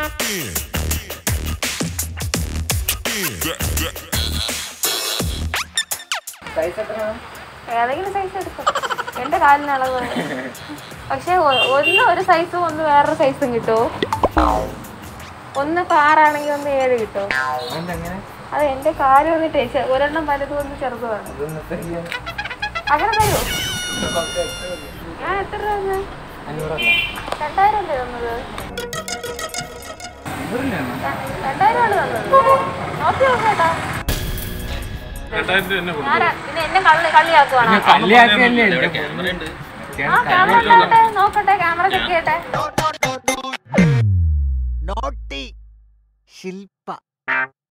Size എത്രയാണ് ഏതെങ്കിലും size എടുക്കും എന്റെ കാലിന് അളവ് പക്ഷെ ഒ- ഒന്ന് ഒരു സൈസും ഒന്ന് വേറൊരു സൈസും കിട്ടുമോ ഒന്ന് ഇപ്പൊ ആറാണെങ്കിൽ ഒന്ന് ഏഴ് കിട്ടുമോ അതെങ്ങനെ അത് എന്റെ കാല് വന്നിട്ട് ചെ- ഒരെണ്ണം വലുതും ഒന്ന് ചെറുതുമാണ് ഇതൊന്ന് തരിക അങ്ങനെ തരുമോ ഞാൻ എത്ര രൂപ തന്നേ? അഞ്ഞൂറല്ല രണ്ടായിരം അല്ലേ തന്നത് ഇവരില്ലാണോ ര- രണ്ടായിരം ആണ് തന്നത് നോക്കി നോക്കേട്ടാ രണ്ടായിരം രൂപ തന്നെ കൊടുക്കും ഞാൻ പിന്നെ എന്നെ കള്ളി കളിയാക്കുവാണോ കല്യാക്കല്ലേ ആ ക്യാമറ നോക്കട്ടെ നോക്കട്ടെ ക്യാമറ ചെക്ക് ചെയ്യട്ടെ നോട്ടി ശില്പി